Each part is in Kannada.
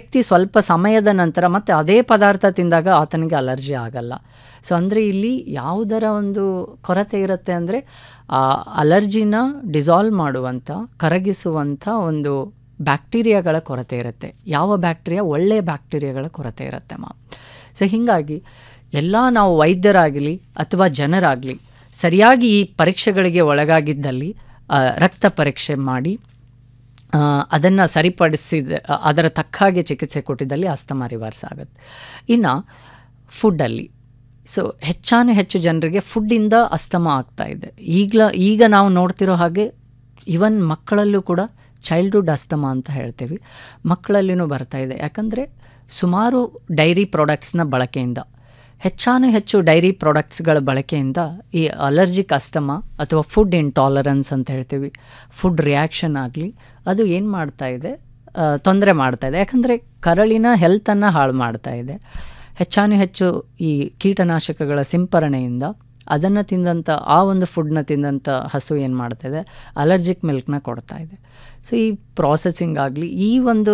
ವ್ಯಕ್ತಿ ಸ್ವಲ್ಪ ಸಮಯದ ನಂತರ ಮತ್ತೆ ಅದೇ ಪದಾರ್ಥ ತಿಂದಾಗ ಆತನಿಗೆ ಅಲರ್ಜಿ ಆಗಲ್ಲ ಸೊ ಅಂದರೆ ಇಲ್ಲಿ ಯಾವುದರ ಒಂದು ಕೊರತೆ ಇರುತ್ತೆ ಅಂದರೆ ಆ ಅಲರ್ಜಿನ ಡಿಸಾಲ್ವ್ ಮಾಡುವಂಥ ಕರಗಿಸುವಂಥ ಒಂದು ಬ್ಯಾಕ್ಟೀರಿಯಾಗಳ ಕೊರತೆ ಇರುತ್ತೆ ಯಾವ ಬ್ಯಾಕ್ಟೀರಿಯಾ ಒಳ್ಳೆಯ ಬ್ಯಾಕ್ಟೀರಿಯಾಗಳ ಕೊರತೆ ಇರುತ್ತೆ ಮಾ ಸೊ ಹೀಗಾಗಿ ಎಲ್ಲ ನಾವು ವೈದ್ಯರಾಗಲಿ ಅಥವಾ ಜನರಾಗಲಿ ಸರಿಯಾಗಿ ಈ ಪರೀಕ್ಷೆಗಳಿಗೆ ಒಳಗಾಗಿದ್ದಲ್ಲಿ ಆ, ರಕ್ತ ಪರೀಕ್ಷೆ ಮಾಡಿ ಅದನ್ನು ಸರಿಪಡಿಸಿದ ಅದರ ತಕ್ಕ ಹಾಗೆ ಚಿಕಿತ್ಸೆ ಕೊಟ್ಟಿದ್ದಲ್ಲಿ ಅಸ್ತಮ ರಿವರ್ಸ್ ಆಗುತ್ತೆ ಇನ್ನು ಫುಡ್ಡಲ್ಲಿ ಸೊ ಹೆಚ್ಚಾನೆ ಹೆಚ್ಚು ಜನರಿಗೆ ಫುಡ್ಡಿಂದ ಅಸ್ತಮ ಆಗ್ತಾ ಇದೆ ಈಗಲ ಈಗ ನಾವು ನೋಡ್ತಿರೋ ಹಾಗೆ ಇವನ್ ಮಕ್ಕಳಲ್ಲೂ ಕೂಡ ಚೈಲ್ಡ್ಹುಡ್ ಅಸ್ತಮ ಅಂತ ಹೇಳ್ತೀವಿ ಮಕ್ಕಳಲ್ಲಿನೂ ಬರ್ತಾ ಇದೆ ಯಾಕಂದರೆ ಸುಮಾರು ಡೈರಿ ಪ್ರಾಡಕ್ಟ್ಸ್ನ ಬಳಕೆಯಿಂದ ಹೆಚ್ಚಾನು ಹೆಚ್ಚು ಡೈರಿ ಪ್ರಾಡಕ್ಟ್ಸ್ಗಳ ಬಳಕೆಯಿಂದ ಈ ಅಲರ್ಜಿಕ್ ಅಸ್ತಮ ಅಥವಾ ಫುಡ್ ಇಂಟಾಲರೆನ್ಸ್ ಅಂತ ಹೇಳ್ತೀವಿ ಫುಡ್ ರಿಯಾಕ್ಷನ್ ಆಗಲಿ ಅದು ಏನು ಮಾಡ್ತಾ ಇದೆ ತೊಂದರೆ ಮಾಡ್ತಾ ಇದೆ ಯಾಕಂದರೆ ಕರಳಿನ ಹೆಲ್ತನ್ನು ಹಾಳು ಮಾಡ್ತಾ ಇದೆ ಹೆಚ್ಚಾನು ಹೆಚ್ಚು ಈ ಕೀಟನಾಶಕಗಳ ಸಿಂಪರಣೆಯಿಂದ ಅದನ್ನು ತಿಂದಂಥ ಆ ಒಂದು ಫುಡ್ನ ತಿಂದಂಥ ಹಸು ಏನು ಮಾಡ್ತಾಯಿದೆ ಅಲರ್ಜಿಕ್ ಮಿಲ್ಕ್ನ ಕೊಡ್ತಾ ಇದೆ ಸೊ ಈ ಪ್ರಾಸೆಸಿಂಗ್ ಆಗಲಿ ಈ ಒಂದು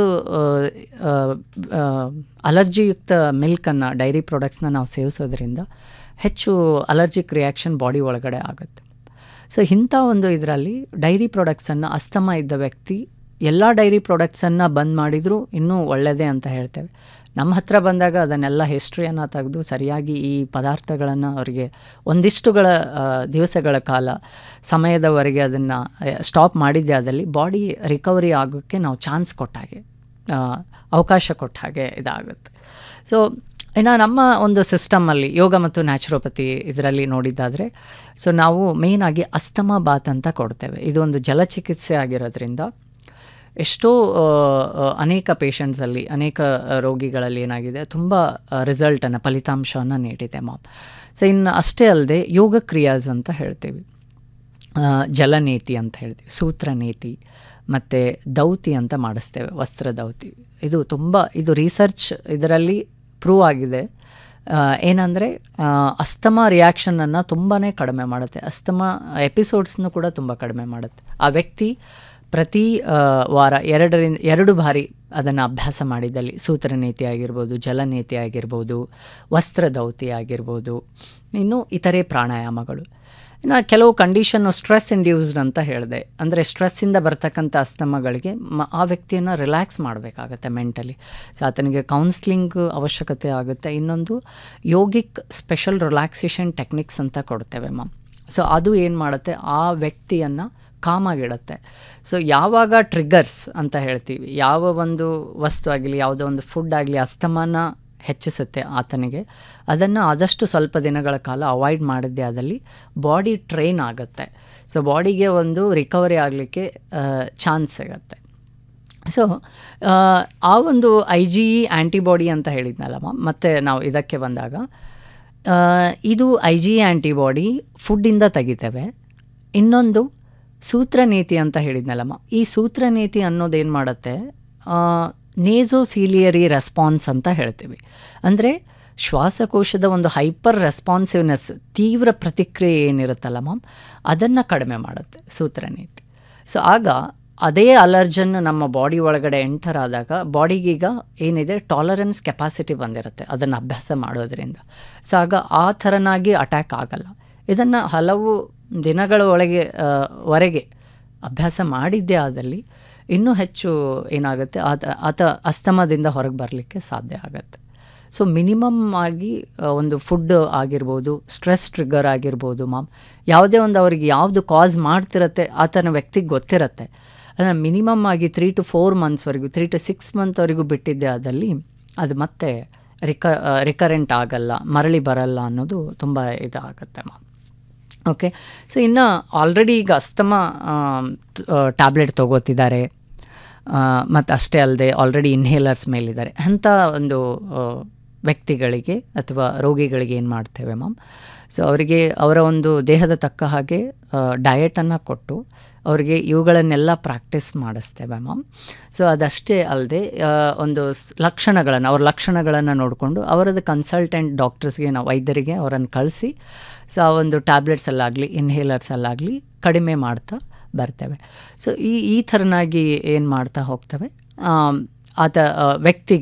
ಅಲರ್ಜಿಯುಕ್ತ ಮಿಲ್ಕನ್ನು ಡೈರಿ ಪ್ರಾಡಕ್ಟ್ಸ್ನ ನಾವು ಸೇವಿಸೋದ್ರಿಂದ ಹೆಚ್ಚು ಅಲರ್ಜಿಕ್ ರಿಯಾಕ್ಷನ್ ಬಾಡಿ ಒಳಗಡೆ ಆಗುತ್ತೆ ಸೊ ಇಂಥ ಒಂದು ಇದರಲ್ಲಿ ಡೈರಿ ಪ್ರಾಡಕ್ಟ್ಸನ್ನು ಅಸ್ತಮ ಇದ್ದ ವ್ಯಕ್ತಿ ಎಲ್ಲ ಡೈರಿ ಪ್ರಾಡಕ್ಟ್ಸನ್ನು ಬಂದ್ ಮಾಡಿದರೂ ಇನ್ನೂ ಒಳ್ಳೆಯದೇ ಅಂತ ಹೇಳ್ತೇವೆ ನಮ್ಮ ಹತ್ರ ಬಂದಾಗ ಅದನ್ನೆಲ್ಲ ಹಿಸ್ಟ್ರಿಯನ್ನು ತೆಗೆದು ಸರಿಯಾಗಿ ಈ ಪದಾರ್ಥಗಳನ್ನು ಅವರಿಗೆ ಒಂದಿಷ್ಟುಗಳ ಆ, ದಿವಸಗಳ ಕಾಲ ಸಮಯದವರೆಗೆ ಅದನ್ನು ಸ್ಟಾಪ್ ಮಾಡಿದ್ದೆ ಆದಲ್ಲಿ ಬಾಡಿ ರಿಕವರಿ ಆಗೋಕ್ಕೆ ನಾವು ಚಾನ್ಸ್ ಕೊಟ್ಟ ಹಾಗೆ ಆ, ಅವಕಾಶ ಕೊಟ್ಟ ಹಾಗೆ ಇದಾಗುತ್ತೆ ಸೊ ಇನ್ನು ನಮ್ಮ ಒಂದು ಸಿಸ್ಟಮಲ್ಲಿ ಯೋಗ ಮತ್ತು ನ್ಯಾಚುರೋಪತಿ ಇದರಲ್ಲಿ ನೋಡಿದ್ದಾದರೆ ಸೊ ನಾವು ಮೇಯ್ನಾಗಿ ಅಸ್ತಮ ಬಾತ್ ಅಂತ ಕೊಡ್ತೇವೆ ಇದು ಒಂದು ಜಲಚಿಕಿತ್ಸೆ ಆಗಿರೋದ್ರಿಂದ ಎಷ್ಟೋ ಆ, ಆ, ಅನೇಕ ಪೇಷಂಟ್ಸಲ್ಲಿ ಅನೇಕ ಆ, ರೋಗಿಗಳಲ್ಲಿ ಏನಾಗಿದೆ ತುಂಬ ರಿಸಲ್ಟನ್ನು ಫಲಿತಾಂಶವನ್ನು ನೀಡಿದೆ ಮಾಮ್ ಸೊ ಇನ್ನು ಅಷ್ಟೇ ಅಲ್ಲದೆ ಯೋಗ ಕ್ರಿಯಾಸ್ ಅಂತ ಹೇಳ್ತೀವಿ ಆ, ಜಲನೇತಿ ಅಂತ ಹೇಳ್ತೀವಿ ಸೂತ್ರನೇತಿ ಮತ್ತು ದೌತಿ ಅಂತ ಮಾಡಿಸ್ತೇವೆ ವಸ್ತ್ರ ದೌತಿ ಇದು ತುಂಬ ಇದು ರಿಸರ್ಚ್ ಇದರಲ್ಲಿ ಪ್ರೂವ್ ಆಗಿದೆ ಏನಂದರೆ ಅಸ್ತಮ ರಿಯಾಕ್ಷನನ್ನು ತುಂಬಾ ಕಡಿಮೆ ಮಾಡುತ್ತೆ ಅಸ್ತಮ ಎಪಿಸೋಡ್ಸ್ನು ಕೂಡ ತುಂಬ ಕಡಿಮೆ ಮಾಡುತ್ತೆ ಆ ವ್ಯಕ್ತಿ ಪ್ರತಿ ಆ, ವಾರ ಎರಡರಿಂದ ಎರಡು ಬಾರಿ ಅದನ್ನು ಅಭ್ಯಾಸ ಮಾಡಿದ್ದಲ್ಲಿ ಸೂತ್ರನೀತಿ ಆಗಿರ್ಬೋದು ಜಲನೀತಿ ಆಗಿರ್ಬೋದು ವಸ್ತ್ರದೌತಿ ಆಗಿರ್ಬೋದು ಇನ್ನು ಇತರೆ ಪ್ರಾಣಾಯಾಮಗಳು ಇನ್ನು ಕೆಲವು ಕಂಡೀಷನ್ನು ಸ್ಟ್ರೆಸ್ ಇಂಡ್ಯೂಸ್ಡ್ ಅಂತ ಹೇಳಿದೆ ಅಂದರೆ ಸ್ಟ್ರೆಸ್ಸಿಂದ ಬರ್ತಕ್ಕಂಥ ಅಸ್ತಮಗಳಿಗೆ ಮ ಆ ವ್ಯಕ್ತಿಯನ್ನು ರಿಲ್ಯಾಕ್ಸ್ ಮಾಡಬೇಕಾಗತ್ತೆ ಮೆಂಟಲಿ ಸೊ ಆತನಿಗೆ ಕೌನ್ಸ್ಲಿಂಗ್ ಅವಶ್ಯಕತೆ ಆಗುತ್ತೆ ಇನ್ನೊಂದು ಯೋಗಿಕ್ ಸ್ಪೆಷಲ್ ರಿಲ್ಯಾಕ್ಸೇಷನ್ ಟೆಕ್ನಿಕ್ಸ್ ಅಂತ ಕೊಡ್ತೇವೆ ಮ್ಯಾಮ್ ಸೊ ಅದು ಏನು ಮಾಡುತ್ತೆ ಆ ವ್ಯಕ್ತಿಯನ್ನು ಕಾಮಾಗಿಡುತ್ತೆ ಸೊ ಯಾವಾಗ ಟ್ರಿಗರ್ಸ್ ಅಂತ ಹೇಳ್ತೀವಿ ಯಾವ ಒಂದು ವಸ್ತು ಆಗಲಿ ಯಾವುದೋ ಒಂದು ಫುಡ್ ಆಗಲಿ ಅಸ್ತಮಾನ ಹೆಚ್ಚಿಸುತ್ತೆ ಆತನಿಗೆ ಅದನ್ನು ಆದಷ್ಟು ಸ್ವಲ್ಪ ದಿನಗಳ ಕಾಲ ಅವಾಯ್ಡ್ ಮಾಡಿದ್ದೆ ಆದಲ್ಲಿ ಬಾಡಿ ಟ್ರೈನ್ ಆಗುತ್ತೆ ಸೊ ಬಾಡಿಗೆ ಒಂದು ರಿಕವರಿ ಆಗಲಿಕ್ಕೆ ಚಾನ್ಸ್ ಸಿಗತ್ತೆ ಸೊ ಆ ಒಂದು ಐ ಜಿ ಇ ಆ್ಯಂಟಿಬಾಡಿ ಅಂತ ಹೇಳಿದ್ನಲ್ಲಮ್ಮ ಮತ್ತು ನಾವು ಇದಕ್ಕೆ ಬಂದಾಗ ಆ, ಇದು ಐ ಜಿ ಇ ಆ್ಯಂಟಿಬಾಡಿ ಫುಡ್ಡಿಂದ ತೆಗಿತೇವೆ ಇನ್ನೊಂದು ಸೂತ್ರನೀತಿ ಅಂತ ಹೇಳಿದ್ನಲ್ಲಮ್ಮ ಈ ಸೂತ್ರನೀತಿ ಅನ್ನೋದೇನು ಮಾಡುತ್ತೆ ನೇಸೋಸೀಲಿಯರಿ ರೆಸ್ಪಾನ್ಸ್ ಅಂತ ಹೇಳ್ತೀವಿ ಅಂದರೆ ಶ್ವಾಸಕೋಶದ ಒಂದು ಹೈಪರ್ ರೆಸ್ಪಾನ್ಸಿವ್ನೆಸ್ ತೀವ್ರ ಪ್ರತಿಕ್ರಿಯೆ ಏನಿರುತ್ತಲ್ಲ ಮ್ಯಾಮ್ ಅದನ್ನು ಕಡಿಮೆ ಮಾಡುತ್ತೆ ಸೂತ್ರನೀತಿ ಸೊ ಆಗ ಅದೇ ಅಲರ್ಜನ್ ನಮ್ಮ ಬಾಡಿ ಒಳಗಡೆ ಎಂಟರ್ ಆದಾಗ ಬಾಡಿಗೀಗ ಏನಿದೆ ಟಾಲರೆನ್ಸ್ ಕೆಪಾಸಿಟಿ ಬಂದಿರುತ್ತೆ ಅದನ್ನು ಅಭ್ಯಾಸ ಮಾಡೋದ್ರಿಂದ ಸೊ ಆಗ ಆ ಥರನಾಗಿ ಅಟ್ಯಾಕ್ ಆಗಲ್ಲ ಇದನ್ನು ಹಲವು ದಿನಗಳ ಒಳಗೆ ಆ, ವರೆಗೆ ಅಭ್ಯಾಸ ಮಾಡಿದ್ದೇ ಆದಲ್ಲಿ ಇನ್ನೂ ಹೆಚ್ಚು ಏನಾಗುತ್ತೆ ಆತ ಆತ ಅಸ್ತಮದಿಂದ ಹೊರಗೆ ಬರಲಿಕ್ಕೆ ಸಾಧ್ಯ ಆಗುತ್ತೆ ಸೊ ಮಿನಿಮಮ್ ಆಗಿ ಆ, ಒಂದು ಫುಡ್ ಆಗಿರ್ಬೋದು ಸ್ಟ್ರೆಸ್ ಟ್ರಿಗರ್ ಆಗಿರ್ಬೋದು ಮಾಮ್ ಯಾವುದೇ ಒಂದು ಅವ್ರಿಗೆ ಯಾವುದು ಕಾಸ್ ಮಾಡ್ತಿರತ್ತೆ ಆತನ ವ್ಯಕ್ತಿಗೆ ಗೊತ್ತಿರತ್ತೆ ಅದನ್ನು ಮಿನಿಮಮ್ ಆಗಿ ತ್ರೀ ಟು ಫೋರ್ ಮಂತ್ಸ್ವರೆಗೂ ತ್ರೀ ಟು ಸಿಕ್ಸ್ ಮಂತ್ವರೆಗೂ ಬಿಟ್ಟಿದ್ದೆ ಆದಲ್ಲಿ ಅದು ಮತ್ತೆ ರಿಕ ರಿಕರೆಂಟ್ ಆಗಲ್ಲ ಮರಳಿ ಬರಲ್ಲ ಅನ್ನೋದು ತುಂಬ ಇದಾಗುತ್ತೆ ಮ್ಯಾಮ್ ಓಕೆ ಸೊ ಇನ್ನು ಆಲ್ರೆಡಿ ಈಗ ಅಸ್ತಮ ಟ್ಯಾಬ್ಲೆಟ್ ತೊಗೋತಿದ್ದಾರೆ ಮತ್ತು ಅಷ್ಟೇ ಅಲ್ಲದೆ ಆಲ್ರೆಡಿ ಇನ್ಹೇಲರ್ಸ್ ಮೇಲಿದ್ದಾರೆ ಅಂಥ ಒಂದು ಆ, ವ್ಯಕ್ತಿಗಳಿಗೆ ಅಥವಾ ರೋಗಿಗಳಿಗೆ ಏನು ಮಾಡ್ತೇವೆ ಮ್ಯಾಮ್ ಸೊ ಅವರಿಗೆ ಅವರ ಒಂದು ದೇಹದ ತಕ್ಕ ಹಾಗೆ ಡಯಟನ್ನು ಕೊಟ್ಟು ಅವರಿಗೆ ಇವುಗಳನ್ನೆಲ್ಲ ಪ್ರಾಕ್ಟೀಸ್ ಮಾಡಿಸ್ತೇವೆ ಮ್ಯಾಮ್ ಸೊ ಅದಷ್ಟೇ ಅಲ್ಲದೆ ಒಂದು ಸ್- ಲಕ್ಷಣಗಳನ್ನು ಅವ್ರ ಲಕ್ಷಣಗಳನ್ನು ನೋಡಿಕೊಂಡು ಅವರದ್ದು ಕನ್ಸಲ್ಟೆಂಟ್ ಡಾಕ್ಟರ್ಸ್ಗೆ ನಾವು ವೈದ್ಯರಿಗೆ ಅವರನ್ನು ಕಳಿಸಿ ಸೊ ಆ ಒಂದು ಟ್ಯಾಬ್ಲೆಟ್ಸಲ್ಲಾಗಲಿ ಇನ್ಹೇಲರ್ಸಲ್ಲಾಗಲಿ ಕಡಿಮೆ ಮಾಡ್ತಾ ಬರ್ತೇವೆ ಸೊ ಈ ಈ ಥರನಾಗಿ ಏನು ಮಾಡ್ತಾ ಹೋಗ್ತವೆ ಆಮ್, ಆತ ಆ, ವ್ಯಕ್ತಿಗೆ